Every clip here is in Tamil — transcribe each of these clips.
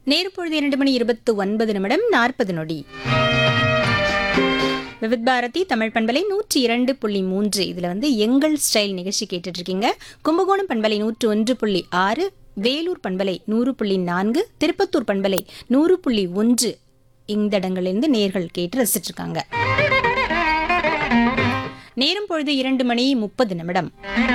நேர்பொழுது இரண்டு மணி இருபத்து ஒன்பது நிமிடம் நாற்பது நொடி விவித் பாரதி தமிழ் பண்பலை நூற்றி இரண்டு புள்ளி மூன்று இதில் வந்து எங்கள் ஸ்டைல் நிகழ்ச்சி கேட்டுட்டு இருக்கீங்க கும்பகோணம் பண்பலை நூற்று ஒன்று புள்ளி ஆறு வேலூர் பண்பலை நூறு புள்ளி நான்கு திருப்பத்தூர் பண்பலை நூறு புள்ளி ஒன்று இந்த இடங்களிலிருந்து நேர்கள் கேட்டு ரசிச்சிட்டு இருக்காங்க நேரம் பொழுது இரண்டு மணி முப்பது நிமிடம்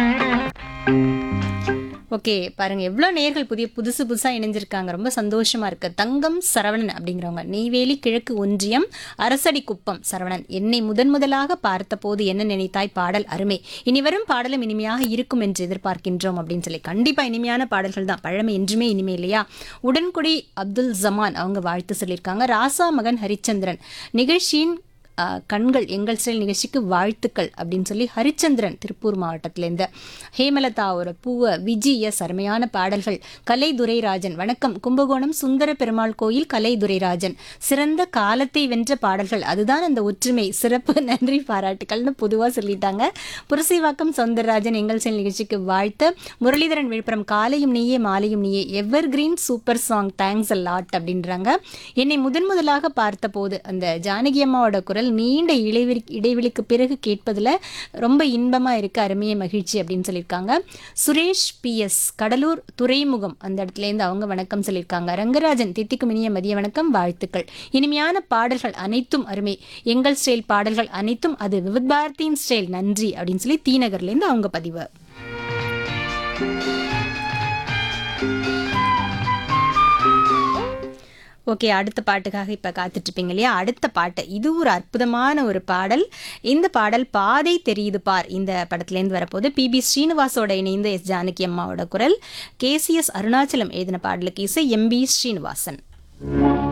ஓகே பாருங்க எவ்வளோ நேர்கள் புதிய புதுசு புதுசாக இணைஞ்சிருக்காங்க ரொம்ப சந்தோஷமா இருக்கு தங்கம் சரவணன் அப்படிங்கிறவங்க நெய்வேலி கிழக்கு ஒன்றியம் அரசடி குப்பம் சரவணன் என்னை முதன் முதலாக பார்த்தபோது என்ன நினைத்தாய் பாடல் அருமை இனி வரும் பாடலும் இனிமையாக இருக்கும் என்று எதிர்பார்க்கின்றோம் அப்படின்னு சொல்லி கண்டிப்பா இனிமையான பாடல்கள் தான் பழமை என்றுமே இனிமே இல்லையா உடன்குடி அப்துல் ஜமான் அவங்க வாழ்த்து சொல்லியிருக்காங்க ராசா மகன் ஹரிச்சந்திரன் நிகழ்ச்சியின் ஆஹ், கண்கள் எங்கள் ஸ்டைல் நிகழ்ச்சிக்கு வாழ்த்துக்கள் அப்படின்னு சொல்லி ஹரிச்சந்திரன் திருப்பூர் மாவட்டத்திலேருந்து ஹேமலதாவோட பூவ விஜி எஸ் அருமையான பாடல்கள் கலை துரைராஜன் வணக்கம் கும்பகோணம் சுந்தர பெருமாள் கோயில் கலை துரைராஜன் சிறந்த காலத்தை வென்ற பாடல்கள் அதுதான் அந்த ஒற்றுமை சிறப்பு நன்றி பாராட்டுக்கள்னு பொதுவாக சொல்லிட்டாங்க புரசைவாக்கம் சௌந்தரராஜன் எங்கள் ஸ்டைல் நிகழ்ச்சிக்கு வாழ்த்து முரளிதரன் விழுப்புரம் காலையும் நீயே மாலையும் நீயே evergreen super song thanks a lot அப்படின்றாங்க என்னை முதன் முதலாக பார்த்தபோது அந்த ஜானகி அம்மாவோட குரல் நீண்ட இடைவெளி இடைவெளிக்கு பிறகு கேட்பதில் ரொம்ப இன்பமாக இருக்கு அருமையை மகிழ்ச்சி அப்படின்னு சொல்லியிருக்காங்க சுரேஷ் பிஎஸ் கடலூர் துறைமுகம் அந்த இடத்துலேருந்து அவங்க வணக்கம் சொல்லியிருக்காங்க ரங்கராஜன் தித்திக்கும் இனிய மதிய வணக்கம் வாழ்த்துக்கள் இனிமையான பாடல்கள் அனைத்தும் அருமை எங்கள் ஸ்டைல் பாடல்கள் அனைத்தும் அது விவித் பாரதியின் ஸ்டைல் நன்றி அப்படின்னு சொல்லி தீநகர்லேருந்து அவங்க பதிவு ஓகே அடுத்த பாட்டுக்காக இப்போ காத்துட்ருப்பீங்க இல்லையா அடுத்த பாட்டு இது ஒரு அற்புதமான ஒரு பாடல் இந்த பாடல் பாதை தெரியுது பார் இந்த படத்துலேருந்து வரப்போது பிபி ஸ்ரீனிவாசோட இணைந்த எஸ் ஜானகி அம்மாவோட குரல் கேசிஎஸ் அருணாச்சலம் எழுதின பாடலுக்கு இசை எம்பி ஸ்ரீனிவாசன்